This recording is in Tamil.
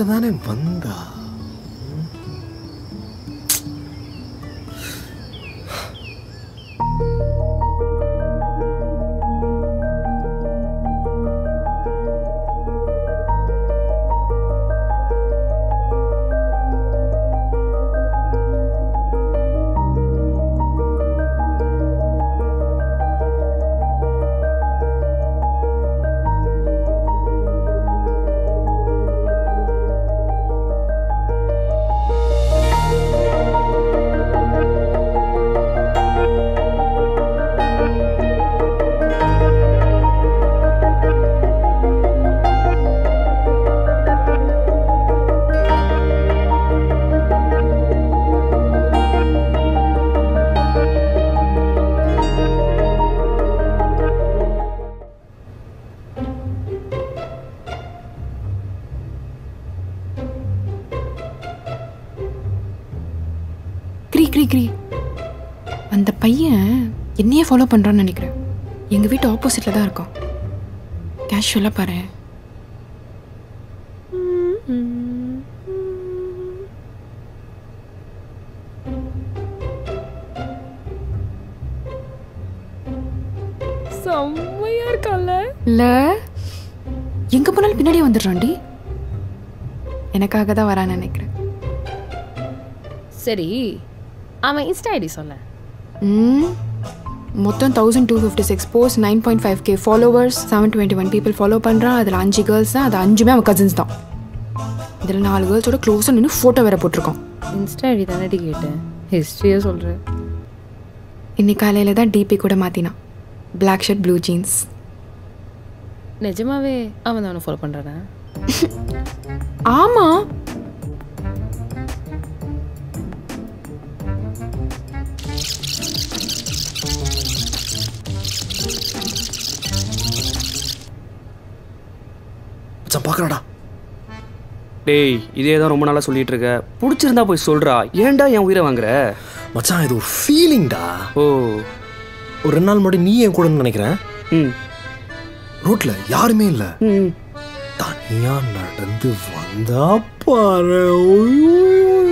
தானே வந்தா க்ரீ க்ரீ க்ரீ அந்த பையன் என்னையே ஃபாலோ பண்ணுறான்னு நினைக்கிறேன் எங்கள் வீட்டு ஆப்போசிட்டில் தான் இருக்கான் கேஷுவலாக பாரு செம்மையா இருக்கான்ல இல்லை எங்கே போனாலும் பின்னாடியே வந்துடுறான்டி எனக்காக தான் வரான்னு நினைக்கிறேன் சரி அவன் இன்ஸ்டா ஐடி சொல்ல ம் மொத்தம் thousand two fifty six post nine point five K followers seven twenty one people follow பண்ணுறான் அதில் அஞ்சு கேர்ள்ஸ் தான் அது அஞ்சுமே அவன் கசின்ஸ் தான் இதில் நாலு கேர்ள்ஸோட க்ளோஸாக நின்று ஃபோட்டோ வேற போட்டிருக்கான் இன்ஸ்டா ஐடி தானடி கேட்டேன் ஹிஸ்ட்ரியே சொல்கிறேன் இன்னைக்கு காலையில் தான் டிபி கூட மாற்றினான் பிளாக் ஷர்ட் ப்ளூ ஜீன்ஸ் நிஜமாவே அவன் தான் அவனை ஃபாலோ பண்ணுறானா ஆமாம் மச்சான் பார்க்கறடா டேய் இதே தான் ரொம்ப நாளாக சொல்லிட்டு இருக்க பிடிச்சிருந்தா போய் சொல்றா ஏன்டா என் உயிரை வாங்குற மச்சான் இது ஒரு ஃபீலிங்டா ஓ ஒரு ரெண்டு நாள் முன்னாடி நீ என் கூட நினைக்கிறேன் ம் ரோட்ல யாருமே இல்ல ம் தனியா நடந்து வந்தா பாரு ஐயோ,